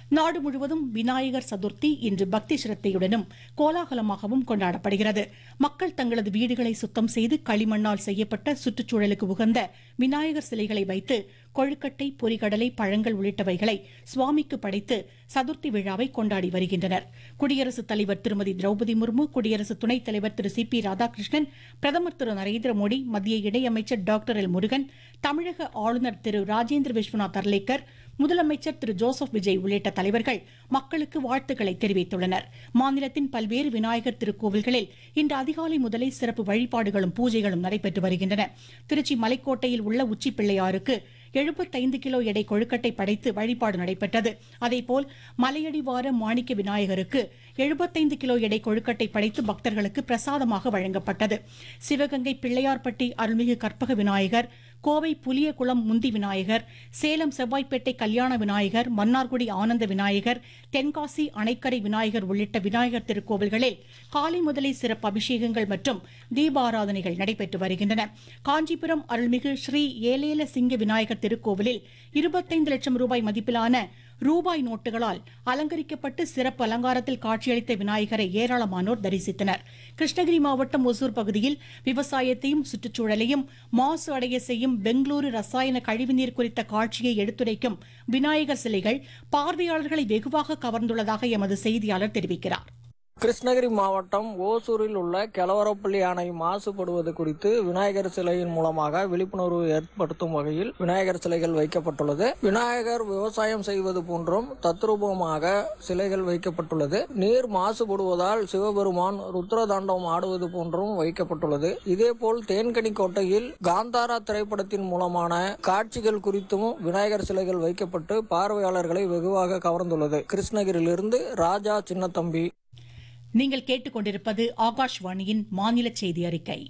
நாடு முழுவதும் விநாயகர் சதுர்த்தி இன்று பக்தி சிரத்தையுடனும் கோலாகலமாகவும் கொண்டாடப்படுகிறது மக்கள் தங்களது வீடுகளை சுத்தம் செய்து களிமண்ணால் செய்யப்பட்ட சுற்றுச்சூழலுக்கு உகந்த விநாயகர் சிலைகளை வைத்து கொழுக்கட்டை பொரிகடலை பழங்கள் உள்ளிட்டவைகளை சுவாமிக்கு படைத்து சதுர்த்தி விழாவை கொண்டாடி வருகின்றனர் குடியரசுத் தலைவர் திருமதி திரௌபதி முர்மு குடியரசு துணைத் தலைவர் திரு சி பி ராதாகிருஷ்ணன் பிரதமர் திரு நரேந்திர மோடி மத்திய இணையமைச்சர் டாக்டர் எல் முருகன் தமிழக ஆளுநர் திரு ராஜேந்திர விஸ்வநாத் அர்லேக்கர் முதலமைச்சர் திரு ஜோசப் விஜய் உள்ளிட்ட தலைவர்கள் மக்களுக்கு வாழ்த்துக்களை தெரிவித்துள்ளனர் மாநிலத்தின் பல்வேறு விநாயகர் திருக்கோவில்களில் இன்று அதிகாலை முதலே சிறப்பு வழிபாடுகளும் பூஜைகளும் நடைபெற்று வருகின்றன திருச்சி மலைக்கோட்டையில் உள்ள உச்சி பிள்ளையாருக்கு எழுபத்தைந்து கிலோ எடை கொழுக்கட்டை படைத்து வழிபாடு நடைபெற்றது அதேபோல் மலையடிவார மாணிக்க விநாயகருக்கு எழுபத்தைந்து கிலோ எடை கொழுக்கட்டை படைத்து பக்தர்களுக்கு பிரசாதமாக வழங்கப்பட்டது சிவகங்கை பிள்ளையார்பட்டி அருள்மிகு கற்பக விநாயகர் கோவை புலியகுளம் முந்தி விநாயகர் சேலம் செவ்வாய்ப்பேட்டை கல்யாண விநாயகர் மன்னார்குடி ஆனந்த விநாயகர் தென்காசி அணைக்கரை விநாயகர் உள்ளிட்ட விநாயகர் திருக்கோவில்களில் காலை முதலே சிறப்பு அபிஷேகங்கள் மற்றும் தீபாராதனைகள் நடைபெற்று வருகின்றன காஞ்சிபுரம் அருள்மிகு ஸ்ரீ ஏலேல சிங்க விநாயகர் திருக்கோவிலில் இருபத்தைந்து லட்சம் ரூபாய் மதிப்பிலான ரூபாய் நோட்டுகளால் அலங்கரிக்கப்பட்டு சிறப்பு அலங்காரத்தில் காட்சியளித்த விநாயகரை ஏராளமானோர் தரிசித்தனர் கிருஷ்ணகிரி மாவட்டம் ஒசூர் பகுதியில் விவசாயத்தையும் சுற்றுச்சூழலையும் மாசு அடைய செய்யும் பெங்களூரு ரசாயன கழிவுநீர் குறித்த காட்சியை எடுத்துரைக்கும் விநாயகர் சிலைகள் பார்வையாளர்களை வெகுவாக கவர்ந்துள்ளதாக எமது செய்தியாளர் தெரிவிக்கிறார் கிருஷ்ணகிரி மாவட்டம் ஓசூரில் உள்ள கெலவரப்பள்ளி அணை மாசுபடுவது குறித்து விநாயகர் சிலையின் மூலமாக விழிப்புணர்வு ஏற்படுத்தும் வகையில் விநாயகர் சிலைகள் வைக்கப்பட்டுள்ளது விநாயகர் விவசாயம் செய்வது போன்றும் தத்ரூபமாக சிலைகள் வைக்கப்பட்டுள்ளது நீர் மாசுபடுவதால் சிவபெருமான் ருத்ரதாண்டவம் ஆடுவது போன்றும் வைக்கப்பட்டுள்ளது இதேபோல் தேன்கனி கோட்டையில் காந்தாரா திரைப்படத்தின் மூலமான காட்சிகள் குறித்தும் விநாயகர் சிலைகள் வைக்கப்பட்டு பார்வையாளர்களை வெகுவாக கவர்ந்துள்ளது கிருஷ்ணகிரியிலிருந்து ராஜா சின்னத்தம்பி நீங்கள் கேட்டுக்கொண்டிருப்பது ஆகாஷ்வாணியின் மாநில செய்தி அறிக்கை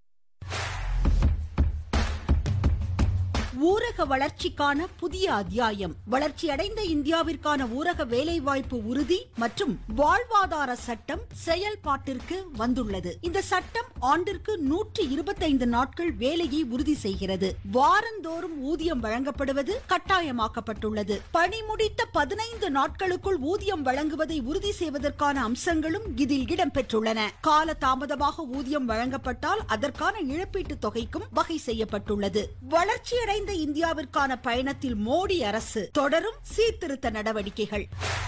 ஊரக வளர்ச்சிக்கான புதிய அத்தியாயம் வளர்ச்சியடைந்த இந்தியாவிற்கான ஊரக வேலைவாய்ப்பு உறுதி மற்றும் வாழ்வாதார சட்டம் செயல்பாட்டிற்கு வந்துள்ளது இந்த சட்டம் ஆண்டிற்கு நூற்றி இருபத்தைந்து நாட்கள் வேலையை உறுதி செய்கிறது வாரந்தோறும் ஊதியம் வழங்கப்படுவது கட்டாயமாக்கப்பட்டுள்ளது பணி முடித்த பதினைந்து நாட்களுக்குள் ஊதியம் வழங்குவதை உறுதி செய்வதற்கான அம்சங்களும் இதில் இடம்பெற்றுள்ளன கால தாமதமாக ஊதியம் வழங்கப்பட்டால் அதற்கான இழப்பீட்டுத் தொகைக்கும் வகை செய்யப்பட்டுள்ளது வளர்ச்சியடைந்த இந்தியாவிற்கான பயணத்தில் மோடி அரசு தொடரும் சீர்திருத்த நடவடிக்கைகள்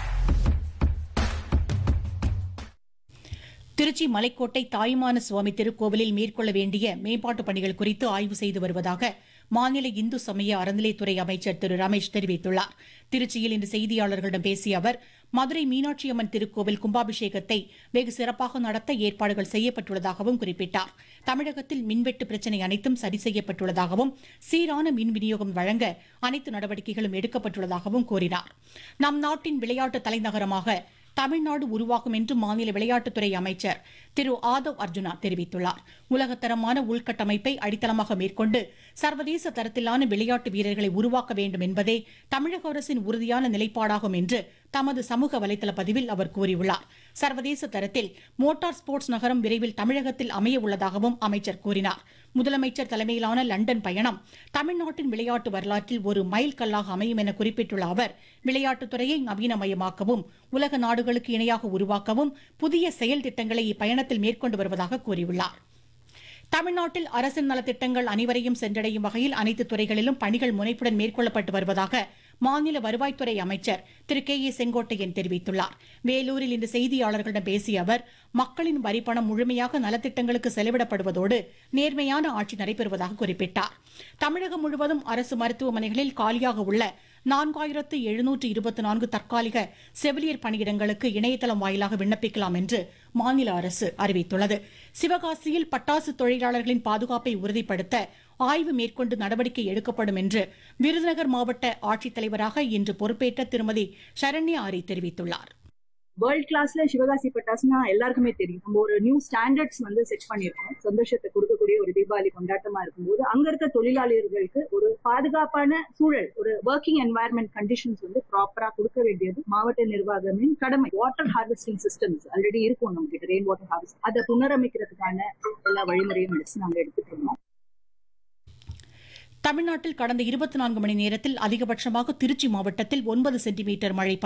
திருச்சி மலைக்கோட்டை தாயுமான சுவாமி திருக்கோவிலில் மேற்கொள்ள வேண்டிய மேம்பாட்டு பணிகள் குறித்து ஆய்வு செய்து வருவதாக மாநில இந்து சமய அறநிலைத்துறை அமைச்சர் திரு ரமேஷ் தெரிவித்துள்ளார் திருச்சியில் இன்று செய்தியாளர்களிடம் பேசிய அவர் மதுரை மீனாட்சி அம்மன் திருக்கோவில் கும்பாபிஷேகத்தை வெகு சிறப்பாக நடத்த ஏற்பாடுகள் செய்யப்பட்டுள்ளதாகவும் குறிப்பிட்டார் தமிழகத்தில் மின்வெட்டு பிரச்சினை அனைத்தும் சரி செய்யப்பட்டுள்ளதாகவும் சீரான மின் விநியோகம் வழங்க அனைத்து நடவடிக்கைகளும் எடுக்கப்பட்டுள்ளதாகவும் கூறினார் நம் நாட்டின் விளையாட்டு தலைநகரமாக தமிழ்நாடு உருவாகும் என்று மாநில விளையாட்டுத்துறை அமைச்சர் திரு ஆதவ் அர்ஜுனா தெரிவித்துள்ளார் உலகத்தரமான உள்கட்டமைப்பை அடித்தளமாக மேற்கொண்டு சர்வதேச தரத்திலான விளையாட்டு வீரர்களை உருவாக்க வேண்டும் என்பதே தமிழக அரசின் உறுதியான நிலைப்பாடாகும் என்று தமது சமூக வலைதள பதிவில் அவர் கூறியுள்ளார் சர்வதேச தரத்தில் மோட்டார் ஸ்போர்ட்ஸ் நகரம் விரைவில் தமிழகத்தில் அமைய உள்ளதாகவும் அமைச்சர் கூறினார் முதலமைச்சர் தலைமையிலான லண்டன் பயணம் தமிழ்நாட்டின் விளையாட்டு வரலாற்றில் ஒரு மைல் கல்லாக அமையும் என குறிப்பிட்டுள்ள அவர் விளையாட்டுத்துறையை நவீனமயமாக்கவும் உலக நாடுகளுக்கு இணையாக உருவாக்கவும் புதிய செயல் திட்டங்களை இப்பயணத்தில் மேற்கொண்டு வருவதாக கூறியுள்ளார் தமிழ்நாட்டில் அரசின் நலத்திட்டங்கள் அனைவரையும் சென்றடையும் வகையில் அனைத்து துறைகளிலும் பணிகள் முனைப்புடன் மேற்கொள்ளப்பட்டு வருவதாக மாநில வருவாய்த்துறை அமைச்சர் திரு கே ஏ செங்கோட்டையன் தெரிவித்துள்ளார் வேலூரில் இன்று செய்தியாளர்களிடம் பேசிய அவர் மக்களின் வரிப்பணம் முழுமையாக நலத்திட்டங்களுக்கு செலவிடப்படுவதோடு நேர்மையான ஆட்சி நடைபெறுவதாக குறிப்பிட்டார் தமிழகம் முழுவதும் அரசு மருத்துவமனைகளில் காலியாக உள்ள நான்காயிரத்து எழுநூற்று இருபத்தி நான்கு தற்காலிக செவிலியர் பணியிடங்களுக்கு இணையதளம் வாயிலாக விண்ணப்பிக்கலாம் என்று மாநில அரசு அறிவித்துள்ளது சிவகாசியில் பட்டாசு தொழிலாளர்களின் பாதுகாப்பை உறுதிப்படுத்த ஆய்வு மேற்கொண்டு நடவடிக்கை எடுக்கப்படும் என்று விருதுநகர் மாவட்ட ஆட்சித்தலைவராக இன்று பொறுப்பேற்ற திருமதி சரண்யா ஆரி தெரிவித்துள்ளார் வேர்ல்ட் கிளாஸ்ல சிவகாசி பட்டாசுனா எல்லாருக்குமே தெரியும் நம்ம ஒரு நியூ ஸ்டாண்டர்ட்ஸ் வந்து செட் பண்ணியிருக்கோம் சந்தோஷத்தை கொடுக்கக்கூடிய ஒரு தீபாவளி கொண்டாட்டமா இருக்கும்போது அங்க இருக்க தொழிலாளர்களுக்கு ஒரு பாதுகாப்பான சூழல் ஒரு ஒர்க்கிங் என்வாயர்மெண்ட் கண்டிஷன்ஸ் வந்து ப்ராப்பரா கொடுக்க வேண்டியது மாவட்ட நிர்வாகமின் கடமை வாட்டர் ஹார்வெஸ்டிங் சிஸ்டம்ஸ் ஆல்ரெடி இருக்கும் நம்ம கிட்ட ரெயின் வாட்டர் ஹார்வெஸ்ட் அதை புனரமைக்கிறதுக்கான எல்லா வழிமுறையும் எடுத்து நாங்க எடுத்துட்டு இருக்கோம் தமிழ்நாட்டில் கடந்த இருபத்தி நான்கு மணி நேரத்தில் அதிகபட்சமாக திருச்சி மாவட்டத்தில் ஒன்பது சென்டிமீட்டர் மழை